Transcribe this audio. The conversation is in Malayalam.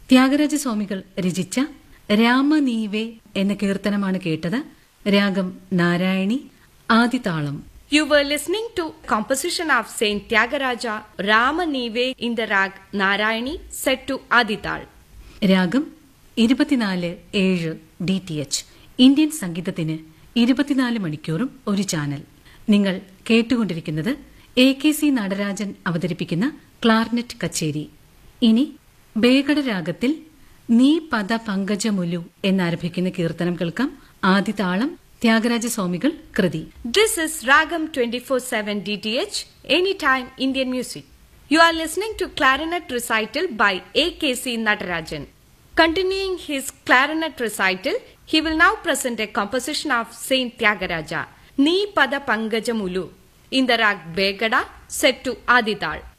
ത്യാഗരാജ സ്വാമികൾ രചിച്ച രാമനീവേ എന്ന കീർത്തനമാണ് കേട്ടത് രാഗം Narayani ആദിതാളം You were listening to composition of Saint Tyagaraja Rama Nive in the rag Narayani set to Adital. രാഗം ഇരുപത്തിനാല് ഏഴ് ഡി ടി എച്ച് ഇന്ത്യൻ സംഗീതത്തിന് ഇരുപത്തിനാല് മണിക്കൂറും ഒരു ചാനൽ നിങ്ങൾ കേട്ടുകൊണ്ടിരിക്കുന്നത് എ കെ സി നടരാജൻ അവതരിപ്പിക്കുന്ന ക്ലാർനെറ്റ് കച്ചേരി ഇനി ബേഗഡ രാഗത്തിൽ നീ പദ പങ്കജമുലു എന്നാരംഭിക്കുന്ന കീർത്തനം കേൾക്കാം ആദിതാളം ത്യാഗരാജ സ്വാമികൾ കൃതി This is Ragam 24/7 DTH Anytime Indian Music. You are listening to clarinet recital by A.K.C. Natarajan. Continuing his clarinet recital, he will now present a composition of Saint Tyagaraja, Nee Pada Pangajamulu, in the rag Begada set to Adidal.